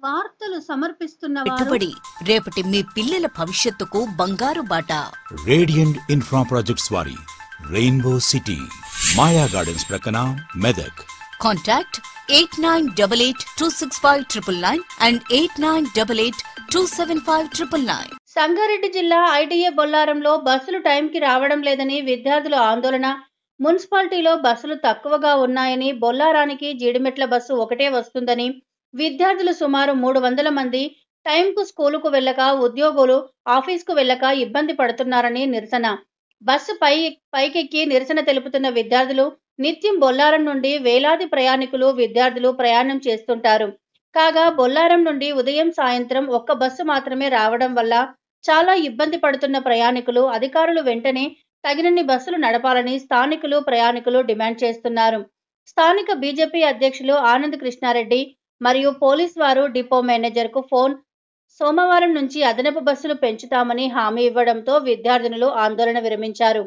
వార్తలు సమర్పిస్తున్న వారు పెట్టుబడి రేపటి మీ పిల్లల భవిష్యత్తుకు బంగారు బాట రేడియంట్ ఇన్ఫ్రా ప్రాజెక్ట్స్ వారి రెయిన్బో సిటీ మాయా గార్డెన్స్ ప్రక్కన Medak contact eight nine double eight two six five triple nine and eight nine double eight two seven five triple nine Sangareddy జిల్లా ఐటీఏ బొల్లారంలో బస్సులు టైంకి రావడం లేదని విద్యార్థుల ఆందోళన మున్సిపాలిటీలో బస్సులు తక్కువగా ఉన్నాయని బొల్లారానికి జీడిమెట్ల బస్సు ఒకటే వస్తుందని విద్యార్థులు సుమారు మూడు వందల మంది టైంకు స్కూలుకు వెళ్ళక ఉద్యోగులు ఆఫీస్కు వెళ్ళక ఇబ్బంది పడుతున్నారని నిరసన బస్సు పై పైకెక్కి నిరసన తెలుపుతున్న విద్యార్థులు నిత్యం బొల్లారం నుండి వేలాది ప్రయాణికులు విద్యార్థులు ప్రయాణం చేస్తుంటారు కాగా బొల్లారం నుండి ఉదయం సాయంత్రం ఒక్క బస్సు మాత్రమే రావడం వల్ల చాలా ఇబ్బంది పడుతున్న ప్రయాణికులు అధికారులు వెంటనే తగినన్ని బస్సులు నడపాలని స్థానికులు ప్రయాణికులు డిమాండ్ చేస్తున్నారు స్థానిక బీజేపీ అధ్యక్షులు ఆనంద్ కృష్ణారెడ్డి మరియు పోలీస్ వారు డిపో మేనేజర్కు ఫోన్ సోమవారం నుంచి అదనపు బస్సులు పెంచుతామని హామీ ఇవ్వడంతో విద్యార్థినులు ఆందోళన విరమించారు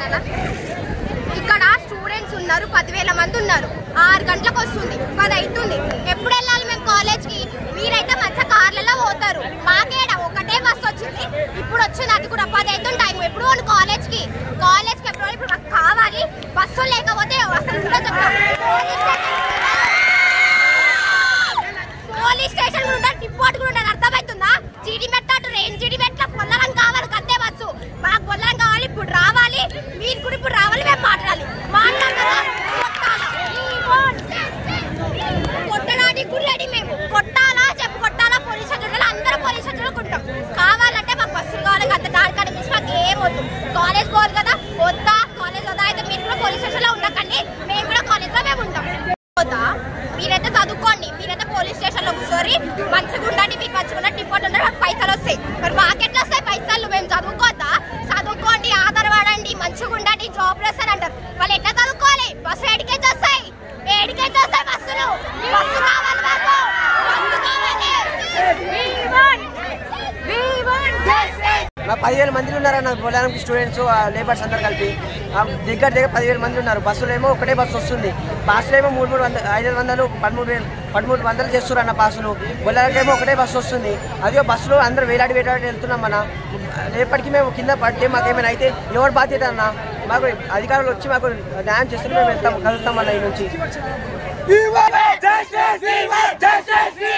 ఇక్కడ స్టూడెంట్స్ ఉన్నారు పదివేల మంది ఉన్నారు ఆరు గంటలకు వస్తుంది పది అవుతుంది ఎప్పుడు వెళ్ళాలి మేము కాలేజ్కి మీరైతే మంచిగా కార్లలో పోతారు మాకేడ ఒకటే బస్ వచ్చింది ఇప్పుడు వచ్చింది అది కూడా పది అవుతుంది టైం ఎప్పుడు వాళ్ళు కాలేజ్కి కాలేజ్కి ఎప్పుడు ఇప్పుడు మాకు కావాలి బస్సు లేకపోతే అసలు కూడా చెప్తాం పోలీస్ స్టేషన్ కూడా ఉంటారు టిప్పాట్ కూడా ఉంటారు అర్థమవుతుందా జీడి మెట్టాడు రెయిన్ జీడి మెట్ల పొల్లరం కావాలి కద్దే బస్సు మాకు పొల్లరం కావాలి ఇప్పుడు రావాలి మీరు కూడా ఇప్పుడు రావాలి మేము మాట్లాడాలి మాట్లాడాలా కొట్టాలా We want justice. కొట్టడానికి కూడా రెడీ మేము కొట్టాలా చెప్పు కొట్టాలా పోలీస్ స్టేషన్ అందరూ పోలీస్ స్టేషన్ ఉంటాం కావాలంటే మాకు బస్సులు కావాలి కదా దానికన్నా మించి మాకు ఏం వద్దు కాలేజ్ పోవాలి కదా వద్దా కాలేజ్ వద్దా అయితే మీరు కూడా పోలీస్ స్టేషన్ లో ఉండకండి మేము కూడా కాలేజ్ లో మేము ఉంటాం వద్దా మీరైతే చదువుకోండి మీరైతే పోలీస్ స్టేషన్ లో కూర్చోరి మంచిగా ఉండండి మీకు మంచిగా ఉన్న టిప్పాట్ ఉండండి మాకు పైసలు వస్తాయి మరి మాకెట్లా వస్తాయి పైసలు మేము చదువుకోవద్దా చదువుకోండి ఆధారపడండి మంచిగా ఉండండి జాబ్ వస్తాయి అంటారు వాళ్ళు ఎట్లా చదువుకోవాలి బస్సు ఏడికైతే వస్తాయి ఏడికైతే వస్తాయి బస్సులు బస్సు కావాలి మాకు బస్సు కావాలి We want- we want justice. మా పదివేల మంది ఉన్నారన్న బొలారంకి స్టూడెంట్స్ లేబర్స్ అందరు కలిపి ఆ దగ్గర దగ్గర పదివేల మంది ఉన్నారు బస్సులు ఏమో ఒకటే బస్సు వస్తుంది పాసులు ఏమో మూడు మూడు వందలు ఐదు వందలు పదమూడు వేలు పదమూడు వందలు చేస్తారు అన్న పాసులు బొలారంకి ఏమో ఒకటే బస్సు వస్తుంది అదే బస్సులో అందరూ వేలాడి వేలాడి వెళ్తున్నాం మన రేపటికి మేము కింద పడితే మాకేమైనా అయితే ఎవరు బాధ్యత అన్న మాకు అధికారులు వచ్చి మాకు న్యాయం చేస్తే మేము వెళ్తాం కలుగుతాం అన్న ఈ నుంచి Justice! We want justice! We